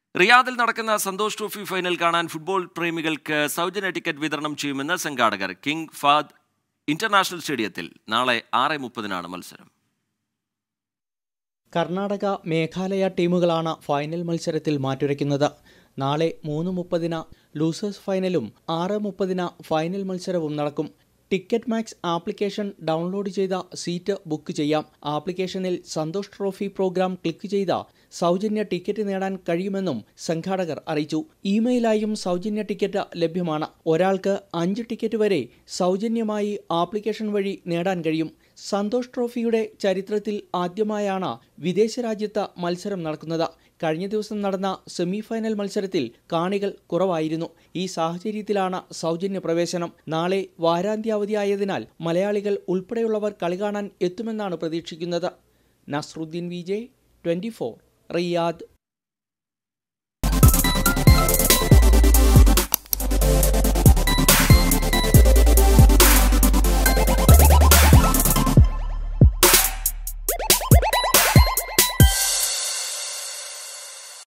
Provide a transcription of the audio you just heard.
റിയാദിൽ നടക്കുന്ന Santosh trophy final കാണാൻ ഫുട്ബോൾ പ്രേമികൾക്ക് സൗജന്യ ടിക്കറ്റ് വിതരണം ചെയ്യുമെന്ന് സംഘാടകർ കിങ് ഫാദ് ഇന്റർനാഷണൽ സ്റ്റേഡിയത്തിൽ നാളെ ആറ് മുപ്പതിനാണ് മത്സരം കർണാടക മേഘാലയ ടീമുകളാണ് ഫൈനൽ മത്സരത്തിൽ മാറ്റുരയ്ക്കുന്നത് നാളെ മൂന്ന് മുപ്പതിന് ലൂസേഴ്സ് ഫൈനലും ആറ് മുപ്പതിന് ഫൈനൽ മത്സരവും നടക്കും ടിക്കറ്റ് മാക്സ് ആപ്ലിക്കേഷൻ ഡൗൺലോഡ് ചെയ്ത സീറ്റ് ബുക്ക് ചെയ്യാം ആപ്ലിക്കേഷനിൽ സന്തോഷ് ട്രോഫി പ്രോഗ്രാം ക്ലിക്ക് ചെയ്ത സൗജന്യ ടിക്കറ്റ് നേടാൻ കഴിയുമെന്നും സംഘാടകർ അറിയിച്ചു ഇമെയിലായും സൗജന്യ ടിക്കറ്റ് ലഭ്യമാണ് ഒരാൾക്ക് അഞ്ച് ടിക്കറ്റ് വരെ സൗജന്യമായി ആപ്ലിക്കേഷൻ വഴി നേടാൻ കഴിയും സന്തോഷ് ട്രോഫിയുടെ ചരിത്രത്തിൽ ആദ്യമായാണ് വിദേശ രാജ്യത്ത് മത്സരം നടക്കുന്നത് കഴിഞ്ഞ ദിവസം നടന്ന സെമി ഫൈനൽ മത്സരത്തിൽ കാണികൾ കുറവായിരുന്നു ഈ സാഹചര്യത്തിലാണ് സൗജന്യ പ്രവേശനം നാളെ വാരാന്ത്യാവധിയായതിനാൽ മലയാളികൾ ഉൾപ്പെടെയുള്ളവർ കളി കാണാൻ എത്തുമെന്നാണ് പ്രതീക്ഷിക്കുന്നത് നസ്രുദ്ദീൻ വിജയ് ട്വന്റി റിയാദ്